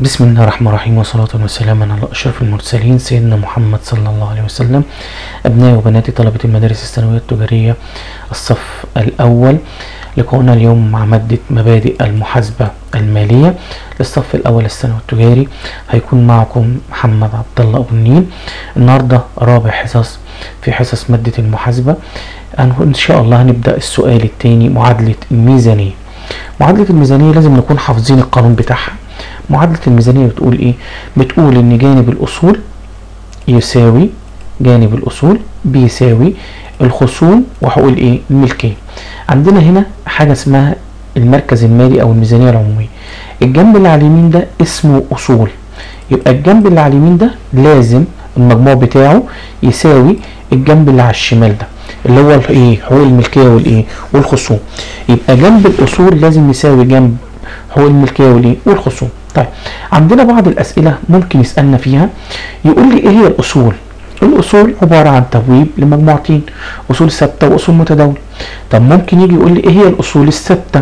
بسم الله الرحمن الرحيم وصلاة وسلاما على أشرف المرسلين سيدنا محمد صلى الله عليه وسلم أبنائي وبناتي طلبة المدارس الثانوية التجارية الصف الأول لقاؤنا اليوم مع مادة مبادئ المحاسبة المالية للصف الأول الثانوي التجاري هيكون معكم محمد عبد الله أبو النيل النهاردة رابع حصص في حصص مادة المحاسبة إن شاء الله هنبدأ السؤال الثاني معادلة الميزانية معادلة الميزانية لازم نكون حافظين القانون بتاعها معادلة الميزانية بتقول ايه بتقول ان جانب الاصول يساوي جانب الاصول بيساوي الخصوم وحقوق الايه الملكية عندنا هنا حاجة اسمها المركز المالي او الميزانية العمومية الجنب اللي على اليمين ده اسمه اصول يبقى الجنب اللي على اليمين ده لازم المجموع بتاعه يساوي الجنب اللي على الشمال ده اللي هو الايه حقوق الملكيه والايه والخصوم يبقى جنب الاصول لازم يساوي جنب حقوق الملكيه والايه والخصوم طيب عندنا بعض الاسئله ممكن يسالنا فيها يقول لي ايه هي الاصول الاصول عباره عن تبويب لمجموعتين اصول ثابته واصول متداوله طب ممكن يجي يقول لي ايه هي الاصول الثابته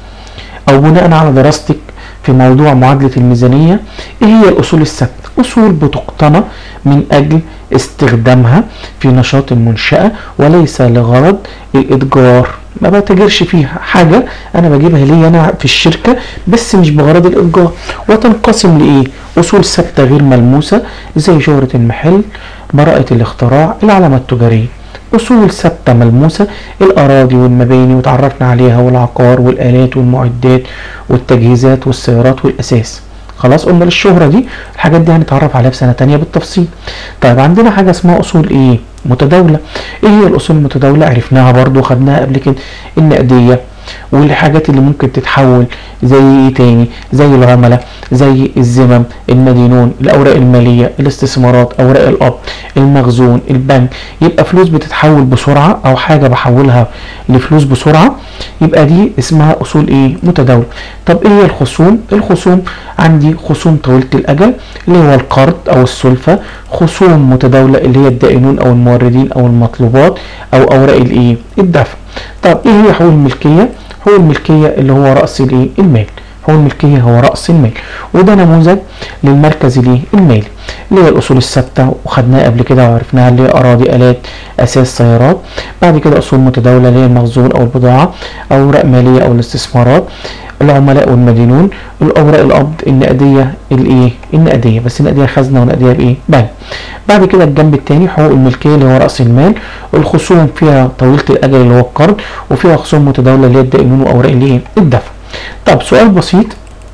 او بناء على دراستك في موضوع معادله الميزانيه ايه هي الاصول الثابته اصول بتقتنى من اجل استخدامها في نشاط المنشأة وليس لغرض الإتجار ما بتاجرش فيها حاجة أنا بجيبها لي أنا في الشركة بس مش بغرض الإتجار وتنقسم لإيه؟ أصول ثابتة غير ملموسة زي شهرة المحل براءة الاختراع العلامة التجارية أصول ثابتة ملموسة الأراضي والمباني وتعرفنا عليها والعقار والآلات والمعدات والتجهيزات والسيارات والأساس خلاص قلنا للشهرة دي الحاجات دي هنتعرف عليها في سنة تانية بالتفصيل طيب عندنا حاجة اسمها أصول إيه متداولة إيه هي الأصول المتداولة عرفناها برضو خدناها قبل كده النقدية والحاجات اللي ممكن تتحول زي ايه تاني زي العملاء زي الذمم المدينون الاوراق الماليه الاستثمارات اوراق القبض المخزون البنك يبقى فلوس بتتحول بسرعه او حاجه بحولها لفلوس بسرعه يبقى دي اسمها اصول ايه متداوله طب ايه هي الخصوم الخصوم عندي خصوم طويله الاجل اللي هو القرض او السلفه خصوم متداوله اللي هي الدائنون او الموردين او المطلوبات او اوراق الايه الدفع طب ايه هي حقوق الملكيه حقوق الملكيه اللي هو راس الايه المال حقوق الملكيه هو راس المال وده نموذج للمركز الايه المالي اللي هي الاصول الثابته وخدناها قبل كده وعرفناها اللي هي اراضي الات اساس سيارات بعد كده اصول متداوله اللي هي المخزون او البضاعه اوراق ماليه او الاستثمارات العملاء والمدينون الاوراق القبض النقديه الايه النقديه بس النقديه خزنه ونقديه بايه بنك بعد كده الجنب الثاني حقوق الملكيه اللي هو راس المال الخصوم فيها طويله الاجل اللي هو القرض وفيها خصوم متداوله اللي هي الدائنون واوراق الايه الدفع طب سؤال بسيط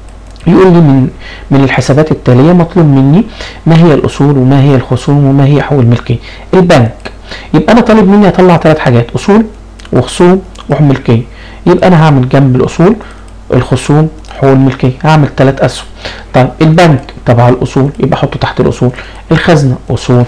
يقول لي من من الحسابات التاليه مطلوب مني ما هي الاصول وما هي الخصوم وما هي حقوق الملكيه البنك يبقى انا طالب مني اطلع ثلاث حاجات اصول وخصوم وحقوق ملكيه يبقى انا هعمل جنب الاصول الخصوم حقوق الملكيه هعمل ثلاث اسهم طيب البنك تبع الاصول يبقى احطه تحت الاصول الخزنه اصول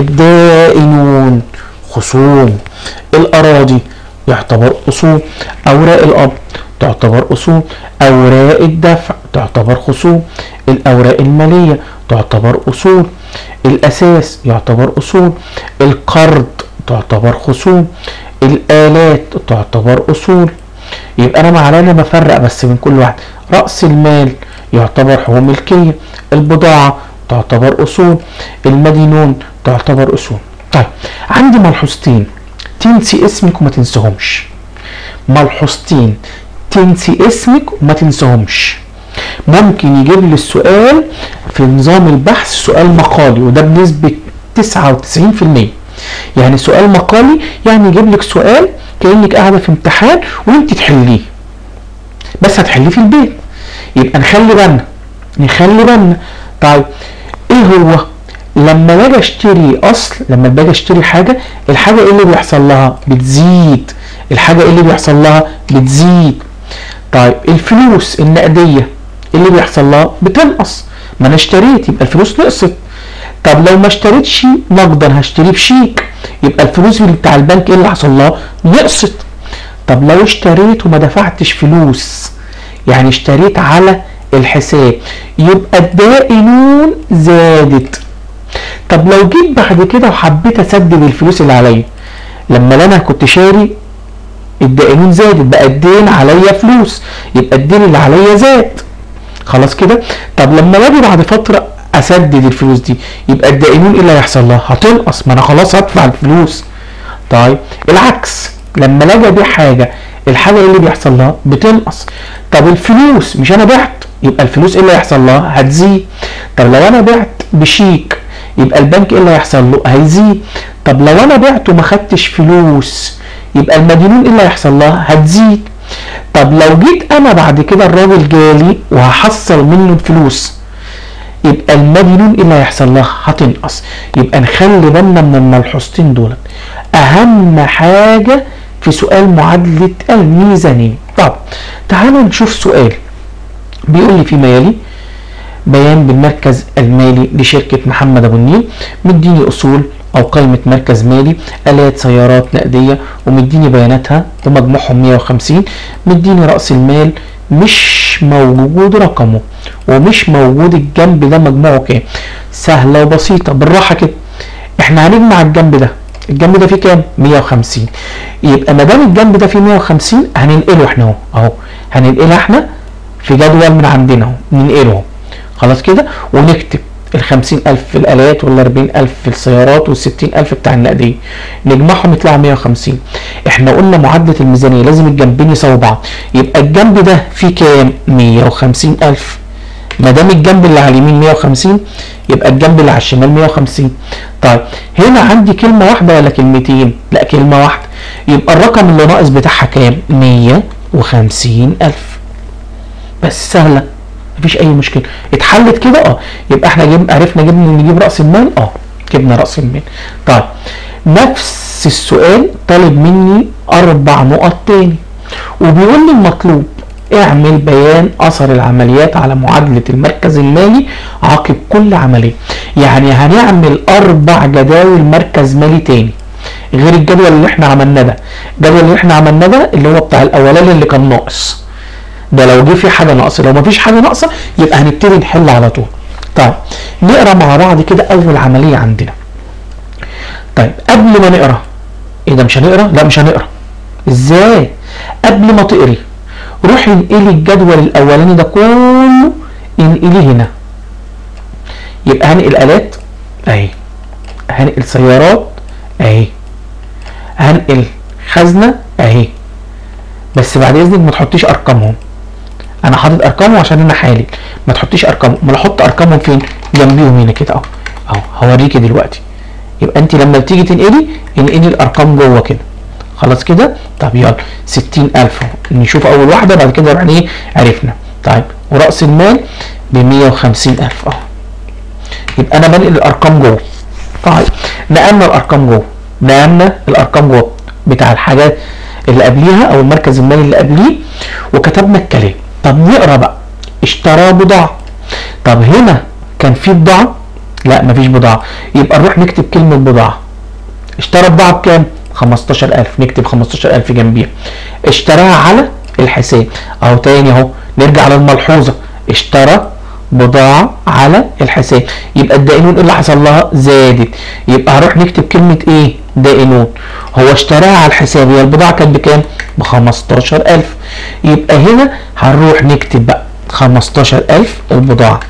الدائنون خصوم الاراضي يعتبر اصول اوراق القبض تعتبر اصول اوراق الدفع تعتبر خصوم الاوراق الماليه تعتبر اصول الاساس يعتبر اصول القرض تعتبر خصوم الالات تعتبر اصول يبقى انا معانا بفرق بس من كل واحد راس المال يعتبر حقوق ملكيه البضاعه تعتبر اصول المدينون تعتبر اصول طيب عندي ملحوظتين تنسي اسمك وما تنساهمش ملحوظتين تنسي اسمك وما تنساهمش ممكن يجيب لي السؤال في نظام البحث سؤال مقالي وده بنسبة 99% يعني سؤال مقالي يعني يجيب لك سؤال كأنك قاعدة في امتحان وانت تحليه بس هتحليه في البيت يبقى نخلي بالنا نخلي بالنا طيب ايه هو لما باجي اشتري اصل لما باجي اشتري حاجه الحاجه ايه اللي بيحصل لها بتزيد الحاجه ايه اللي بيحصل لها بتزيد طيب الفلوس النقديه ايه اللي بيحصل لها بتنقص ما انا اشتريت يبقى الفلوس نقصت طب لو ما اشتريتش نقدا هشتريه بشيك يبقى الفلوس اللي بتاع البنك ايه اللي حصل لها نقصت طب لو اشتريت وما دفعتش فلوس يعني اشتريت على الحساب يبقى الدائنون زادت طب لو جيت بعد كده وحبيت اسدد الفلوس اللي عليا لما انا كنت شاري الدائنون زادت بقى الدين عليا فلوس يبقى الدين اللي عليا زاد خلاص كده طب لما باجي بعد فتره اسدد الفلوس دي يبقى الدائنون ايه اللي هيحصل لها هتنقص ما انا خلاص هدفع الفلوس طيب العكس لما لاجي ابيع حاجه الحاجه ايه اللي بيحصل لها بتنقص طب الفلوس مش انا بعت يبقى الفلوس ايه اللي هيحصل لها هتزيد طب لو انا بعت بشيك يبقى البنك ايه اللي هيحصل له هيزيد طب لو انا بعت وما خدتش فلوس يبقى المدينون ايه اللي هيحصل لها هتزيد طب لو جيت انا بعد كده الراجل جالي وهحصل منه الفلوس يبقى المدينون ايه اللي هيحصل لها هتنقص يبقى نخلي بالنا من الملحوظتين دول اهم حاجه في سؤال معادله الميزانيه طب تعالوا نشوف سؤال بيقول لي فيما يلي بيان بالمركز المالي لشركة محمد أبو النيل مديني أصول أو قائمة مركز مالي آلات سيارات نقدية ومديني بياناتها ومجموعهم 150 مديني رأس المال مش موجود رقمه ومش موجود الجنب ده مجموعه كام سهلة وبسيطة بالراحة كده احنا هنجمع الجنب ده الجنب ده فيه كام 150 يبقى ما دام الجنب ده فيه 150 هننقله احنا اهو اهو هننقلها احنا في جدول من عندنا اهو ننقله اهو خلاص كده ونكتب ال 50000 في الآلات وال 40000 في السيارات وال 60000 بتاع النقدية نجمعهم يطلع 150 احنا قلنا معادلة الميزانية لازم الجنبين يساووا بعض يبقى الجنب ده فيه كام 150000 ما دام الجنب اللي على اليمين 150 يبقى الجنب اللي على الشمال 150 طيب هنا عندي كلمة واحدة ولا كلمتين لا كلمة واحدة يبقى الرقم اللي ناقص بتاعها كام 150000 بس سهلة مفيش اي مشكله اتحلت كده اه يبقى احنا جيب عرفنا جبنا نجيب راس المال اه جبنا راس المال طيب نفس السؤال طالب مني اربع نقط تاني وبيقول لي المطلوب اعمل بيان اثر العمليات على معادله المركز المالي عقب كل عمليه يعني هنعمل اربع جداول مركز مالي تاني غير الجدول اللي احنا عملناه ده الجدول اللي احنا عملناه ده اللي هو بتاع الاولاني اللي كان ناقص ده لو جه في حاجه ناقصه لو مفيش حاجه ناقصه يبقى هنبتدي نحل على طول طيب نقرا مع بعض كده اول عمليه عندنا طيب قبل ما نقرا ايه ده مش هنقرا لا مش هنقرا ازاي قبل ما تقري روحي انقلي الجدول الاولاني ده كله انقليه هنا يبقى هنقل الات اهي هنقل سيارات اهي هنقل خزنه اهي بس بعد اذنك ما تحطيش ارقامهم انا حاطط ارقامهم عشان انا حالل ما تحطيش ارقامهم امال احط ارقامهم فين جنبيهم هنا كده اهو اهو هوريكي دلوقتي يبقى انت لما بتيجي تنقلي انقلي الارقام جوه كده خلاص كده طب يلا 60000 نشوف اول واحده بعد كده يعني ايه عرفنا طيب وراس المال ب 150000 اهو يبقى انا بنقل الارقام جوه طيب نقلنا الارقام جوه نقلنا الارقام جوه بتاع الحاجات اللي قبليها او المركز المالي اللي قبليه وكتبنا الكلام طب نقرا بقى اشترى بضاعه طب هنا كان في بضاعه لا مفيش بضاعه يبقى نروح نكتب كلمه بضاعه اشترى بضاعه بكام 15000 نكتب 15000 جنبيها اشتراها على الحساب اهو تاني اهو نرجع للملحوظه اشترى بضاعة على الحساب يبقى الدائنون ايه اللي حصل لها زادت يبقى هروح نكتب كلمة ايه دائنون هو اشتراها على الحساب هي البضاعة كانت بكام ب 15000 يبقى هنا هنروح نكتب بقى 15000 البضاعة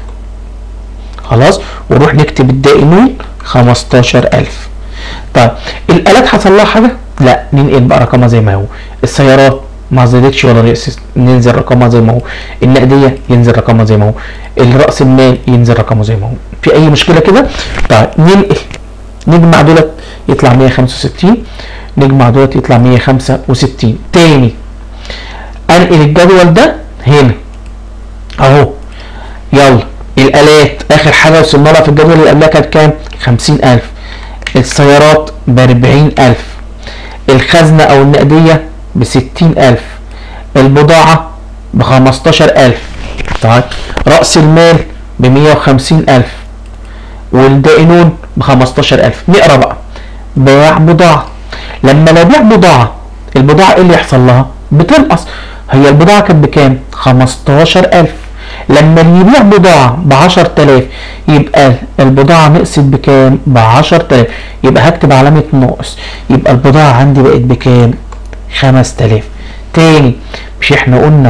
خلاص ونروح نكتب الدائنون 15000 طيب الالات حصل لها حاجة لا ننقل بقى رقمها زي ما هو السيارات ما زادتش ولا نقصت ننزل رقمها زي ما هو النقديه ينزل رقمها زي ما هو الراس المال ينزل رقمه زي ما هو في اي مشكله كده طيب ننقل نجمع دولت يطلع 165 نجمع دولت يطلع 165 تاني انقل الجدول ده هنا اهو يلا الالات اخر حاجه وصلنا لها في الجدول اللي قبلها كانت كام 50000 السيارات ب 40000 الخزنه او النقديه بستين ألف البضاعة بخمستاشر ألف طيب رأس المال بمية وخمسين ألف والدائنون بخمستاشر ألف نقرا بقى بيع بضاعة لما نبيع بضاعة البضاعة ايه اللي يحصل لها؟ بتنقص هي البضاعة كانت بكام؟ خمستاشر ألف لما يبيع بضاعة بعشر تلاف يبقى البضاعة نقصت بكام؟ بعشر تلاف يبقى هكتب علامة ناقص يبقى البضاعة عندي بقت بكام؟ 5000 تاني مش احنا قلنا اهو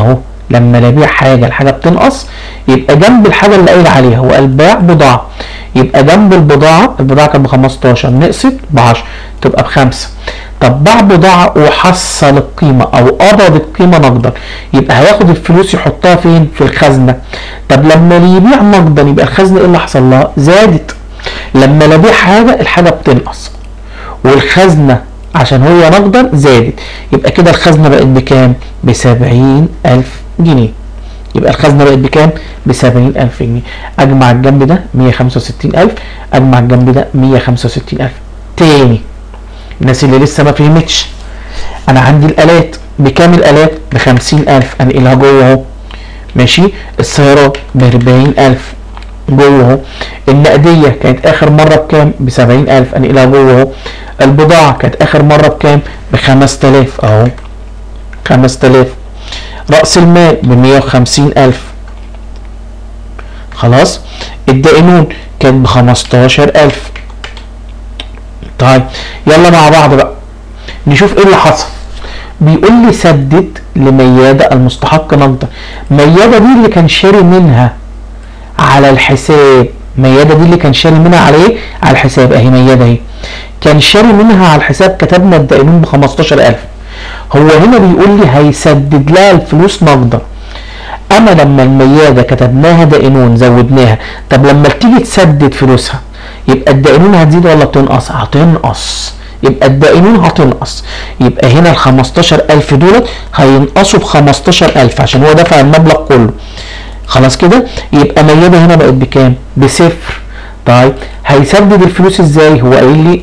لما لا بيع حاجه الحاجه بتنقص يبقى جنب الحاجه اللي قايل عليها هو قال باع بضاعه يبقى جنب البضاعه البضاعه كانت ب 15 نقصت ب 10 تبقى بخمسه طب باع بضاعه وحصل القيمه او قبض القيمه نقدا يبقى هياخد الفلوس يحطها فين في الخزنه طب لما اللي يبيع نقدا يبقى الخزنه ايه اللي حصل لها زادت لما لا بيع حاجه الحاجه بتنقص والخزنه عشان هي نقدا زادت يبقى كده الخزنه بقت بكام ب ألف جنيه يبقى الخزنه بقت بكام ب ألف جنيه اجمع الجنب ده 165000 اجمع الجنب ده 165000 تاني الناس اللي لسه ما فهمتش انا عندي الالات بكام الالات ب ألف انقلها جوه اهو ماشي السيارات ب ألف جوه اهو النقديه كانت اخر مره بكام ب ألف انقلها جوه اهو البضاعه كانت اخر مره بكام ب 5000 اهو 5000 راس المال ب ألف خلاص الدائنون كانت ب 15000 طيب يلا مع بعض بقى نشوف ايه اللي حصل بيقول لي سدد لميادة المستحق نقدا ميادة دي اللي كان شاري منها على الحساب ميادة دي اللي كان شاري منها على ايه على الحساب اهي ميادة اهي كان شاري منها على الحساب كتبنا الدائنون ب 15000 هو هنا بيقول لي هيسدد لها الفلوس نقدا اما لما الميادة كتبناها دائنون زودناها طب لما تيجي تسدد فلوسها يبقى الدائنون هتزيد ولا بتنقص هتنقص يبقى الدائنون هتنقص يبقى هنا ال 15000 دولت هينقصوا ب 15000 عشان هو دفع المبلغ كله خلاص كده يبقى ميادة هنا بقت بكام بصفر طيب هيسدد الفلوس ازاي هو قايل لي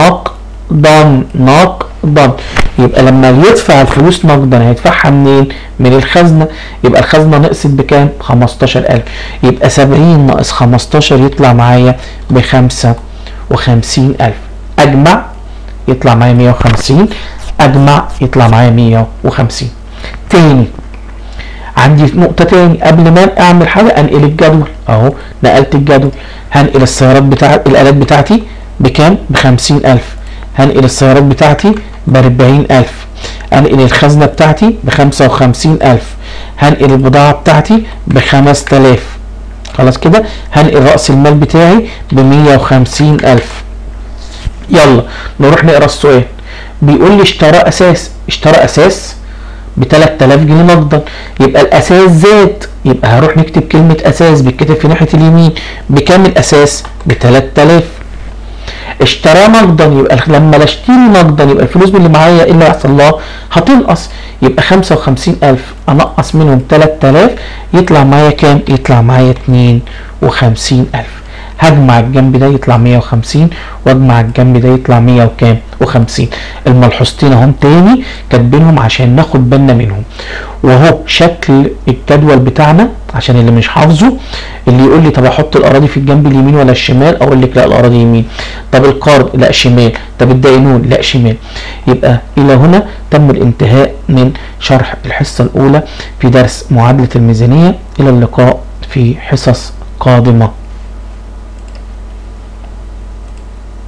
نقدا نقدا يبقى لما يدفع الفلوس نقدا هيدفعها منين من الخزنه يبقى الخزنه نقصت بكام 15000 يبقى 70 ناقص 15 يطلع معايا ب 55000 اجمع يطلع معايا 150 اجمع يطلع معايا 150 تاني عندي نقطة تاني قبل ما اعمل حاجة انقل الجدول اهو نقلت الجدول هنقل السيارات بتاع الالات بتاعتي بكام بخمسين الف هنقل السيارات بتاعتي باربعين الف انقل الخزنة بتاعتي بخمسة وخمسين الف هنقل البضاعة بتاعتي بخمس تلاف خلاص كده هنقل رأس المال بتاعي بمية وخمسين الف يلا نروح نقرا السؤال بيقول لي اشترى اساس اشترى اساس ب 3000 جنيه نقدا يبقى الاساس زاد يبقى هروح نكتب كلمه اساس بيتكتب في ناحيه اليمين بكام الاساس ب 3000 اشترى نقدا يبقى لما لا اشتري نقدا يبقى الفلوس اللي معايا ايه اللي هيحصل لها هتنقص يبقى 55000 انقص منهم 3000 يطلع معايا كام يطلع معايا 52000 هجمع الجنب ده يطلع 150 واجمع الجنب ده يطلع 100 وكام و50 الملحوظتين اهم تاني كاتبينهم عشان ناخد بالنا منهم وهو شكل الجدول بتاعنا عشان اللي مش حافظه اللي يقول لي طب احط الاراضي في الجنب اليمين ولا الشمال اقول لك لا الاراضي يمين طب القرض لا شمال طب الدائنون لا شمال يبقى الى هنا تم الانتهاء من شرح الحصه الاولى في درس معادله الميزانيه الى اللقاء في حصص قادمه